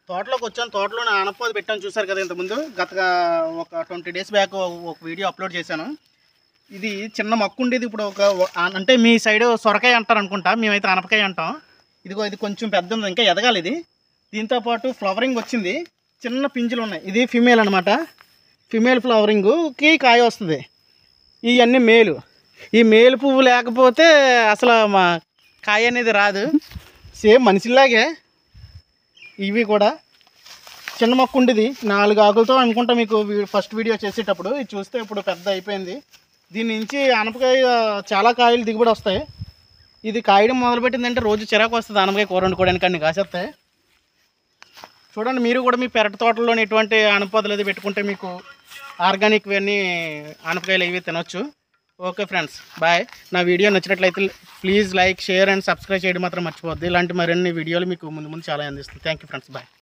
తోటలోకి వచ్చాను తోటలోనే ఆనపది పెట్టాను చూసారు కదా ఇంతకుముందు గత ఒక ట్వంటీ డేస్ బ్యాక్ ఒక వీడియో అప్లోడ్ చేశాను ఇది చిన్న మొక్క ఉండేది ఇప్పుడు ఒక అంటే మీ సైడ్ సొరకాయ అంటారు అనుకుంటా మేమైతే ఆనపకాయ అంటాం ఇదిగో ఇది కొంచెం పెద్ద ఉంది ఇంకా ఎదగాలి ఇది దీంతో పాటు ఫ్లవరింగ్ వచ్చింది చిన్న పింజులు ఉన్నాయి ఇది ఫిమేల్ అనమాట ఫిమేల్ ఫ్లవరింగ్కి కాయ వస్తుంది ఇవన్నీ మేలు ఈ మేలు పువ్వు లేకపోతే అసలు మా కాయ అనేది రాదు సేమ్ మనిషిలాగే ఇవి కూడా చిన్న మొక్క ఉండేది నాలుగు ఆకులతో అనుకుంటా మీకు వీ- ఫస్ట్ వీడియో చేసేటప్పుడు ఇది చూస్తే ఇప్పుడు పెద్ద అయిపోయింది దీని నుంచి ఆనపకాయ చాలా కాయలు దిగుబడి వస్తాయి ఇది కాయడం మొదలుపెట్టిందంటే రోజు చిరాకు వస్తుంది ఆనపకాయ కూర వండుకోవడానికి అన్ని కాసేస్తాయి చూడండి మీరు కూడా మీ పెరటి తోటలోని ఎటువంటి ఆనపదలు అది పెట్టుకుంటే మీకు ఆర్గానిక్ అన్నీ ఆనపకాయలు ఇవి తినొచ్చు ఓకే ఫ్రెండ్స్ బాయ్ నా వీడియో నచ్చినట్లయితే please like share and subscribe చేయడం మాత్రం మర్చిపోద్ది ఇలాంటి మరిన్ని వీడియోలు మీకు ముందు ముందు చాలా అందిస్తుంది థ్యాంక్ యూ ఫ్రెండ్స్ బాయ్